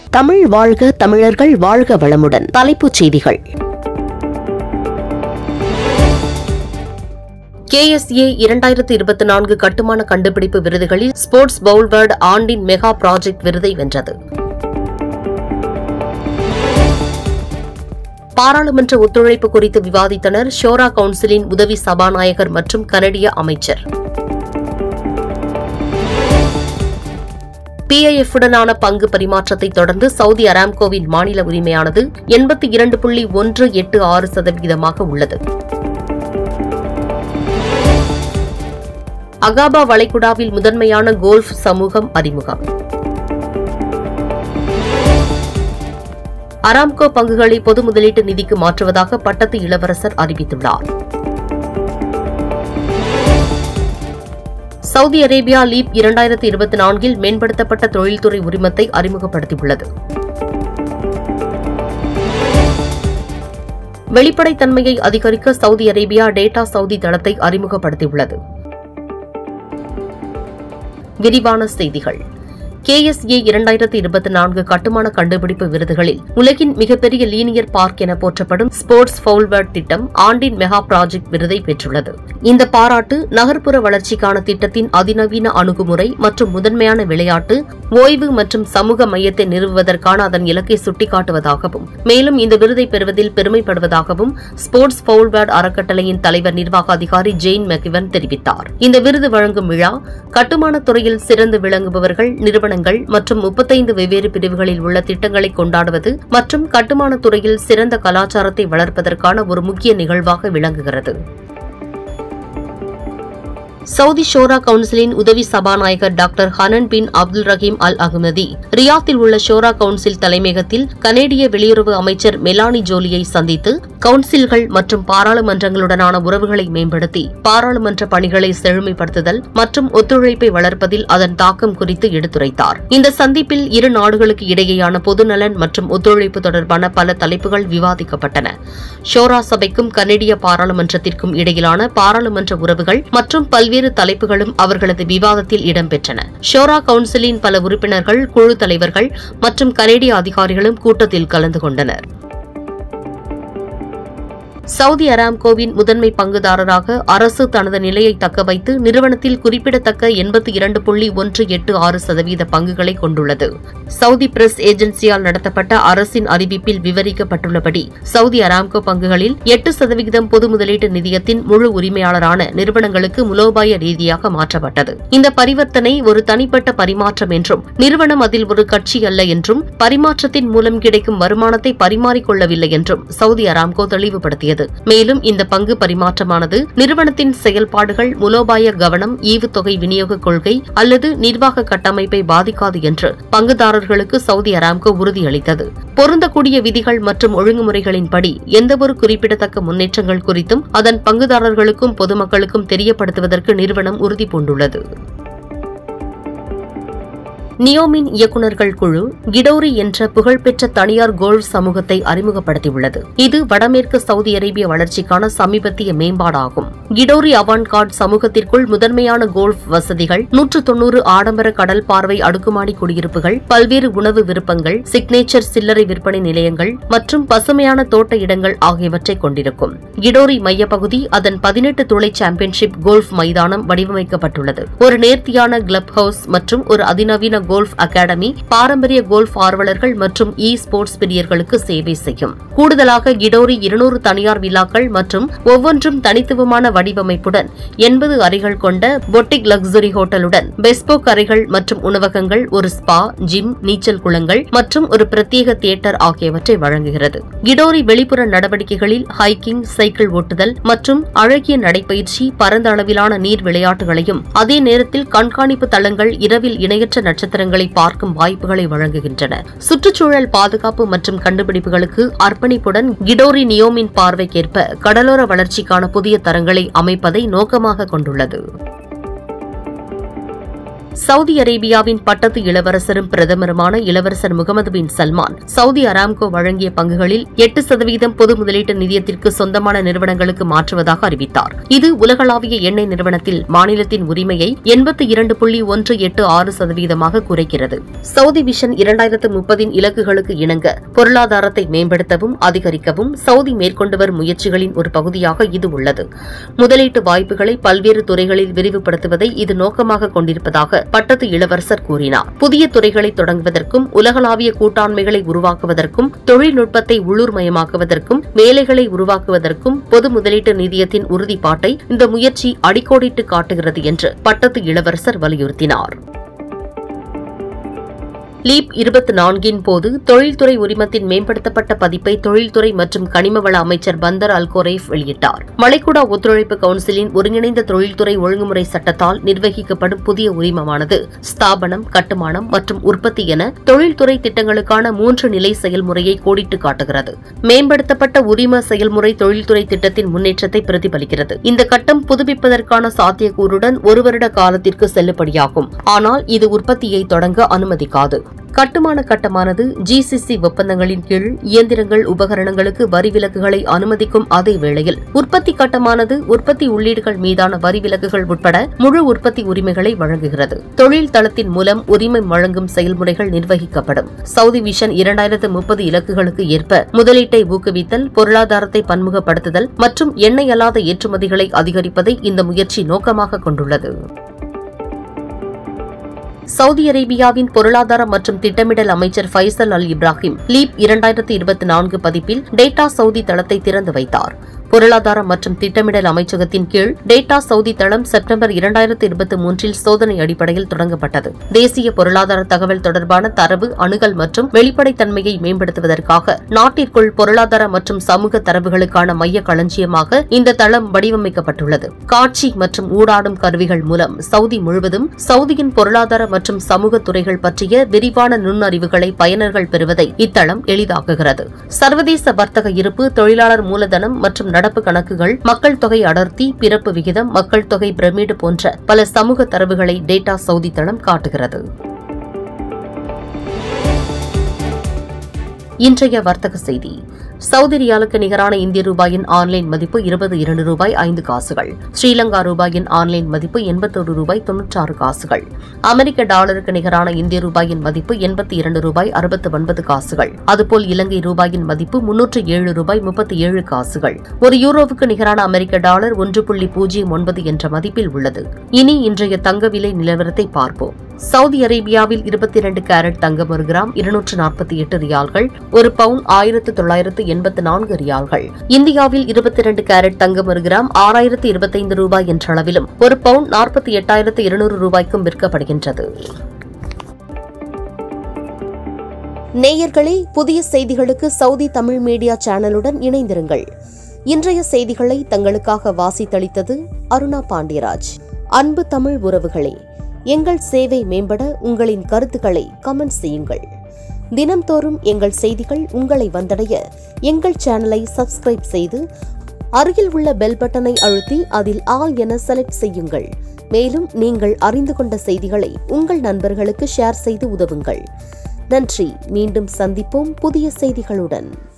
தமிழ் வாழ்க தமிழர்கள் வாழ்க வளமுடன் தலைப்புச் செய்திகள் கேஎஸ்ஏ இரண்டாயிரத்து இருபத்தி நான்கு கட்டுமான கண்டுபிடிப்பு விருதுகளில் ஸ்போர்ட்ஸ் பவுல்வர்டு ஆண்டின் மெகா ப்ராஜெக்ட் விருதை வென்றது பாராளுமன்ற ஒத்துழைப்பு குறித்து விவாதித்தனர் ஷோரா கவுன்சிலின் உதவி சபாநாயகர் மற்றும் கனடிய அமைச்சர் PIF உடனான பங்கு பரிமாற்றத்தை தொடர்ந்து சவுதி அராம்கோவின் மாநில உரிமையானது எண்பத்தி இரண்டு புள்ளி ஒன்று எட்டு ஆறு சதவிகிதமாக உள்ளது அகாபா வளைகுடாவில் முதன்மையான கோல்ஃப் சமூகம் அறிமுகம் அராம்கோ பங்குகளை பொது முதலீட்டு நிதிக்கு மாற்றுவதாக பட்டத்து இளவரசர் அறிவித்துள்ளார் சவுதி அரேபியா லீப் இரண்டாயிரத்தி இருபத்தி நான்கில் மேம்படுத்தப்பட்ட தொழில்துறை உரிமத்தை அறிமுகப்படுத்தியுள்ளது வெளிப்படைத்தன்மையை அதிகரிக்க சவுதி அரேபியா டேட்டா சவுதி தளத்தை அறிமுகப்படுத்தியுள்ளது விரிவான செய்திகள் கேஎஸ்ஏ இரண்டாயிரத்தி இருபத்தி நான்கு கட்டுமான கண்டுபிடிப்பு விருதுகளில் உலகின் மிகப்பெரிய லீனியர் பார்க் என போற்றப்படும் ஸ்போர்ட்ஸ் ஃபவுல்வர்ட் திட்டம் ஆண்டின் மெகா ப்ராஜெக்ட் விருதை பெற்றுள்ளது இந்த பாராட்டு நகர்ப்புற வளர்ச்சிக்கான திட்டத்தின் அதிநவீன அணுகுமுறை மற்றும் முதன்மையான விளையாட்டு ஓய்வு மற்றும் சமூக மையத்தை நிறுவுவதற்கான அதன் இலக்கை சுட்டிக்காட்டுவதாகவும் மேலும் இந்த விருதை பெறுவதில் பெருமைப்படுவதாகவும் ஸ்போர்ட்ஸ் ஃபவுல்வர்ட் அறக்கட்டளையின் தலைவர் நிர்வாக அதிகாரி ஜெயின் மெக்கிவன் தெரிவித்தார் இந்த விருது வழங்கும் விழா கட்டுமானத் துறையில் சிறந்து விளங்குபவர்கள் நிறுவனங்கள் மற்றும் முப்பத்தைந்து வெவ்வேறு பிரிவுகளில் உள்ள திட்டங்களை கொண்டாடுவது மற்றும் கட்டுமானத் துறையில் சிறந்த கலாச்சாரத்தை வளர்ப்பதற்கான ஒரு முக்கிய நிகழ்வாக விளங்குகிறது சவுதி ஷோரா கவுன்சிலின் உதவி சபாநாயகர் doctor Hanan bin Abdul Rahim Al Ahmadi ரியாத்தில் உள்ள ஷோரா கவுன்சில் தலைமையகத்தில் கனேடிய வெளியுறவு அமைச்சர் மெலானி ஜோலியை சந்தித்து கவுன்சில்கள் மற்றும் பாராளுமன்றங்களுடனான உறவுகளை மேம்படுத்தி பாராளுமன்ற பணிகளை செழுமைப்படுத்துதல் மற்றும் ஒத்துழைப்பை வளர்ப்பதில் அதன் தாக்கம் குறித்து எடுத்துரைத்தார் இந்த சந்திப்பில் இரு நாடுகளுக்கு இடையேயான பொதுநலன் மற்றும் ஒத்துழைப்பு தொடர்பான பல தலைப்புகள் விவாதிக்கப்பட்டன ஷோரா சபைக்கும் கனேடிய பாராளுமன்றத்திற்கும் இடையிலான பாராளுமன்ற உறவுகள் மற்றும் பல்வேறு தலைப்புகளும் அவர்களது விவாதத்தில் இடம்பெற்றன ஷோரா கவுன்சிலின் பல உறுப்பினர்கள் குழு தலைவர்கள் மற்றும் கனேடிய அதிகாரிகளும் கூட்டத்தில் கலந்து கொண்டனர் சவுதி அராம்கோவின் முதன்மை பங்குதாரராக அரசு தனது நிலையை தக்கவைத்து நிறுவனத்தில் குறிப்பிடத்தக்க எண்பத்தி இரண்டு புள்ளி ஒன்று எட்டு ஆறு சதவீத பங்குகளை கொண்டுள்ளது சவுதி பிரஸ் ஏஜென்சியால் நடத்தப்பட்ட அரசின் அறிவிப்பில் விவரிக்கப்பட்டுள்ளபடி சவுதி அராம்கோ பங்குகளில் எட்டு சதவிகிதம் பொது முதலீட்டு நிதியத்தின் முழு உரிமையாளரான நிறுவனங்களுக்கு முலோபாய ரீதியாக மாற்றப்பட்டது இந்த பரிவர்த்தனை ஒரு தனிப்பட்ட பரிமாற்றம் என்றும் நிறுவனம் அதில் ஒரு கட்சி அல்ல என்றும் பரிமாற்றத்தின் மூலம் கிடைக்கும் வருமானத்தை பரிமாறிக்கொள்ளவில்லை என்றும் சவுதி அராம்கோ தெளிவுபடுத்தியது மேலும் இந்த பங்கு பரிமாற்றமானது நிறுவனத்தின் செயல்பாடுகள் முலோபாய கவனம் ஈவுத்தொகை விநியோக கொள்கை அல்லது நிர்வாக கட்டமைப்பை பாதிக்காது என்று பங்குதாரர்களுக்கு சவுதி அராம்கோ உறுதியளித்தது பொருந்தக்கூடிய விதிகள் மற்றும் ஒழுங்குமுறைகளின்படி எந்தவொரு குறிப்பிடத்தக்க முன்னேற்றங்கள் குறித்தும் அதன் பங்குதாரர்களுக்கும் பொதுமக்களுக்கும் தெரியப்படுத்துவதற்கு நிறுவனம் உறுதி பூண்டுள்ளது நியோமின் இயக்குநர்கள் குழு கிடோரி என்ற புகழ்பெற்ற தனியார் கோல்ஃப் சமூகத்தை அறிமுகப்படுத்தியுள்ளது இது வடமேற்கு சவுதி அரேபிய வளர்ச்சிக்கான சமீபத்திய மேம்பாடாகும் கிடோரி அவான்கார்ட் சமூகத்திற்குள் முதன்மையான கோல்ஃப் வசதிகள் நூற்று தொன்னூறு ஆடம்பர கடல் பார்வை அடுக்குமாடி குடியிருப்புகள் பல்வேறு உணவு விருப்பங்கள் சிக்னேச்சர் சில்லறை விற்பனை நிலையங்கள் மற்றும் பசுமையான தோட்ட இடங்கள் ஆகியவற்றை கொண்டிருக்கும் கிடோரி மையப்பகுதி அதன் பதினெட்டு துளை சாம்பியன்ஷிப் கோல்ஃப் மைதானம் வடிவமைக்கப்பட்டுள்ளது ஒரு நேர்த்தியான கிளப் ஹவுஸ் மற்றும் ஒரு அதிநவீன கோல்ஃப் அகாடமி பாரம்பரிய கோல்ஃப் ஆர்வலர்கள் மற்றும் இ ஸ்போர்ட்ஸ் பிரியர்களுக்கு சேவை செய்யும் கூடுதலாக கிடோரி இருநூறு தனியார் விழாக்கள் மற்றும் ஒவ்வொன்றும் தனித்துவமான வடிவமைப்புடன் எண்பது அறைகள் கொண்ட பொட்டிக் லக்ஸுரி ஹோட்டலுடன் பெஸ்போக் அறைகள் மற்றும் உணவகங்கள் ஒரு ஸ்பா ஜிம் நீச்சல் குளங்கள் மற்றும் ஒரு பிரத்யேக தியேட்டர் ஆகியவற்றை வழங்குகிறது கிடோரி வெளிப்புற நடவடிக்கைகளில் ஹைக்கிங் சைக்கிள் ஓட்டுதல் மற்றும் அழகிய நடைப்பயிற்சி பரந்த அளவிலான நீர் விளையாட்டுகளையும் அதே நேரத்தில் கண்காணிப்பு தளங்கள் இரவில் இணையற்ற நட்சத்திரங்களை பார்க்கும் வாய்ப்புகளை வழங்குகின்றன சுற்றுச்சூழல் பாதுகாப்பு மற்றும் கண்டுபிடிப்புகளுக்கு அர்ப்பணிப்புடன் கிடோரி நியோமின் பார்வைக்கேற்ப கடலோர வளர்ச்சிக்கான புதிய தரங்களை அமைப்பதை நோக்கமாக கொண்டுள்ளது சவுதி அரேபியாவின் பட்டத்து இளவரசரும் பிரதமருமான இளவரசர் Mohammed bin Salman Saudi Aramco வழங்கிய பங்குகளில் எட்டு சதவீதம் பொது முதலீட்டு நிதியத்திற்கு சொந்தமான நிறுவனங்களுக்கு மாற்றுவதாக அறிவித்தார் இது உலகளாவிய எண்ணெய் நிறுவனத்தில் மாநிலத்தின் உரிமையை எண்பத்தி இரண்டு புள்ளி ஒன்று எட்டு ஆறு சதவீதமாக குறைக்கிறது சவுதி விஷன் இரண்டாயிரத்து முப்பதின் இலக்குகளுக்கு இணங்க பொருளாதாரத்தை மேம்படுத்தவும் அதிகரிக்கவும் சவுதி மேற்கொண்டு வரும் முயற்சிகளின் ஒரு பகுதியாக இது உள்ளது முதலீட்டு வாய்ப்புகளை பல்வேறு துறைகளில் விரிவுபடுத்துவதை இது நோக்கமாக கொண்டிருப்பதாக பட்டத்து இளவரசர் கூறினார் புதிய துறைகளை தொடங்குவதற்கும் உலகளாவிய கூட்டாண்மைகளை உருவாக்குவதற்கும் தொழில்நுட்பத்தை உள்ளூர்மயமாக்குவதற்கும் வேலைகளை உருவாக்குவதற்கும் பொது முதலீட்டு நிதியத்தின் உறுதிப்பாட்டை இந்த முயற்சி அடிக்கோடிட்டு காட்டுகிறது என்று பட்டத்து இளவரசர் வலியுறுத்தினார் லீப் இருபத்தி நான்கின் போது தொழில்துறை உரிமத்தின் மேம்படுத்தப்பட்ட பதிப்பை தொழில்துறை மற்றும் கனிமவள அமைச்சர் பந்தர் அல்கோரேஃப் வெளியிட்டார் மலைக்குடா ஒத்துழைப்பு கவுன்சிலின் ஒருங்கிணைந்த தொழில்துறை ஒழுங்குமுறை சட்டத்தால் நிர்வகிக்கப்படும் புதிய உரிமமானது ஸ்தாபனம் கட்டுமானம் மற்றும் உற்பத்தி என தொழில்துறை திட்டங்களுக்கான மூன்று நிலை செயல்முறையை கோடிட்டு காட்டுகிறது மேம்படுத்தப்பட்ட உரிம செயல்முறை தொழில்துறை திட்டத்தின் முன்னேற்றத்தை பிரதிபலிக்கிறது இந்த கட்டம் புதுப்பிப்பதற்கான சாத்தியக்கூறுடன் ஒரு வருட காலத்திற்கு செல்லுபடியாகும் ஆனால் இது உற்பத்தியை தொடங்க அனுமதிக்காது கட்டுமான கட்டமானது ஜிசிசி ஒப்பந்தங்களின் கீழ் இயந்திரங்கள் உபகரணங்களுக்கு வரி விலக்குகளை அனுமதிக்கும் அதே வேளையில் உற்பத்தி கட்டமானது உற்பத்தி உள்ளீடுகள் மீதான வரி விலக்குகள் உட்பட முழு உற்பத்தி உரிமைகளை வழங்குகிறது தொழில் தளத்தின் மூலம் உரிமை வழங்கும் செயல்முறைகள் நிர்வகிக்கப்படும் சவுதி விஷன் இரண்டாயிரத்து முப்பது இலக்குகளுக்கு ஏற்ப முதலீட்டை ஊக்குவித்தல் பொருளாதாரத்தை பன்முகப்படுத்துதல் மற்றும் எண்ணெய் அல்லாத ஏற்றுமதிகளை அதிகரிப்பதை இந்த முயற்சி நோக்கமாக கொண்டுள்ளது சவுதி அரேபியாவின் பொருளாதார மற்றும் திட்டமிடல் அமைச்சர் ஃபைசல் அல் இப்ராஹிம் லீப் இரண்டாயிரத்தி இருபத்தி நான்கு பதிப்பில் டேட்டா சவுதி தளத்தை திறந்து வைத்தார் பொருளாதார மற்றும் திட்டமிடல் அமைச்சகத்தின் கீழ் டேட்டா சவுதி தளம் செப்டம்பர் இரண்டாயிரத்தி இருபத்தி மூன்றில் சோதனை அடிப்படையில் தொடங்கப்பட்டது தேசிய பொருளாதார தகவல் தொடர்பான தரவு அணுகல் மற்றும் வெளிப்படைத்தன்மையை மேம்படுத்துவதற்காக நாட்டிற்குள் பொருளாதார மற்றும் சமூக தரவுகளுக்கான மைய களஞ்சியமாக இந்த தளம் வடிவமைக்கப்பட்டுள்ளது காட்சி மற்றும் ஊடாடும் கருவிகள் மூலம் சவுதி முழுவதும் சவுதியின் பொருளாதார மற்றும் சமூக துறைகள் பற்றிய விரிவான நுண்ணறிவுகளை பயனர்கள் பெறுவதை இத்தளம் எளிதாக்குகிறது சர்வதேச வர்த்தக இருப்பு தொழிலாளர் மூலதனம் மற்றும் நடப்பு கணக்குகள் மக்கள் தொகை அடர்த்தி பிறப்பு விகிதம் மக்கள் தொகை பிரமிடு போன்ற பல சமூக தரவுகளை டேட்டா சவுதி தளம் காட்டுகிறது இன்றைய வர்த்தக செய்தி சவுதி ரியாலுக்கு நிகரான இந்திய ரூபாயின் ஆன்லைன் மதிப்பு இருபது இரண்டு ரூபாய் ஐந்து காசுகள் ஸ்ரீலங்கா ரூபாயின் ஆன்லைன் மதிப்பு எண்பத்தொரு ரூபாய் தொன்னூற்றாறு காசுகள் அமெரிக்க டாலருக்கு நிகரான இந்திய ரூபாயின் மதிப்பு எண்பத்தி இரண்டு ரூபாய் அறுபத்து ஒன்பது காசுகள் அதுபோல் இலங்கை ரூபாயின் மதிப்பு முன்னூற்று ஏழு ரூபாய் முப்பத்தி ஏழு காசுகள் ஒரு யூரோவுக்கு நிகரான அமெரிக்க டாலர் ஒன்று புள்ளி பூஜ்ஜியம் ஒன்பது என்ற மதிப்பில் உள்ளது இனி இன்றைய தங்க விலை நிலவரத்தை பார்ப்போம் சவுதி அரேபியாவில் இருபத்தி இரண்டு கேரட் தங்கம் ஒரு கிராம் இருநூற்று நாற்பத்தி எட்டு ரியால்கள் ஒரு பவுன் ஆயிரத்து தொள்ளாயிரத்து எண்பத்து நான்கு ரியால்கள் இந்தியாவில் இருபத்தி இரண்டு கேரட் தங்கம் ஒரு கிராம் ஆறாயிரத்து இருபத்தைந்து ரூபாய் என்ற அளவிலும் ஒரு பவுன் நாற்பத்தி எட்டாயிரத்து இருநூறு ரூபாய்க்கும் விற்கப்படுகின்றது நேயர்களே புதிய செய்திகளுக்கு சவுதி தமிழ் மீடியா சேனலுடன் இணைந்திருங்கள் இன்றைய செய்திகளை தங்களுக்காக வாசித்தளித்தது அருணா பாண்டியராஜ் அன்பு தமிழ் உறவுகளே எங்கள் சேவை மேம்பட உங்களின் கருத்துக்களை கமெண்ட் செய்யுங்கள் தினம்தோறும் எங்கள் செய்திகள் உங்களை வந்தடைய எங்கள் சேனலை சப்ஸ்கிரைப் செய்து அருகில் உள்ள பெல் பட்டனை அழுத்தி அதில் ஆல் என செலக்ட் செய்யுங்கள் மேலும் நீங்கள் அறிந்து கொண்ட செய்திகளை உங்கள் நண்பர்களுக்கு ஷேர் செய்து உதவுங்கள் நன்றி மீண்டும் சந்திப்போம் புதிய செய்திகளுடன்